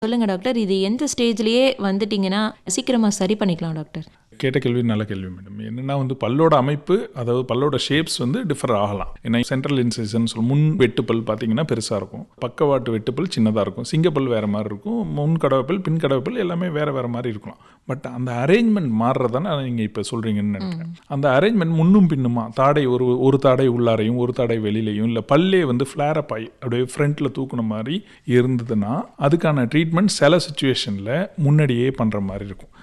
சொல்லுங்க டாக்டர் இது எந்த ஸ்டேஜ்லயே வந்துட்டீங்கன்னா சீக்கிரமா சரி பண்ணிக்கலாம் டாக்டர் கேட்ட கேள்வி நல்ல கேள்வி மேடம் என்னன்னா வந்து பல்லோட அமைப்பு அதாவது பல்லோட ஷேப்ஸ் வந்து டிஃபர் ஆகலாம் ஏன்னா சென்ட்ரல் இன்சைசன் சொல் முன் வெட்டுப்பல் பார்த்தீங்கன்னா பெருசாக இருக்கும் பக்கவாட்டு வெட்டுப்பல் சின்னதாக இருக்கும் சிங்கப்பல் வேறு மாதிரி இருக்கும் முன் கடவைப்பல் பின் கடவைப்பல் எல்லாமே வேறு வேறு மாதிரி இருக்கலாம் பட் அந்த அரேஞ்ச்மெண்ட் மாறுறதானே நீங்கள் இப்போ சொல்கிறீங்கன்னு நினைக்கிறேன் அந்த அரேஞ்ச்மெண்ட் முன்னும் பின்னுமா தாடை ஒரு ஒரு தாடை உள்ளாரையும் ஒரு தாடை வெளியிலையும் இல்லை பல்லே வந்து ஃப்ளேரப் ஆகி அப்படியே ஃப்ரண்ட்டில் தூக்குன மாதிரி இருந்ததுன்னா அதுக்கான ட்ரீட்மெண்ட் சில சுச்சுவேஷனில் முன்னாடியே பண்ணுற மாதிரி இருக்கும்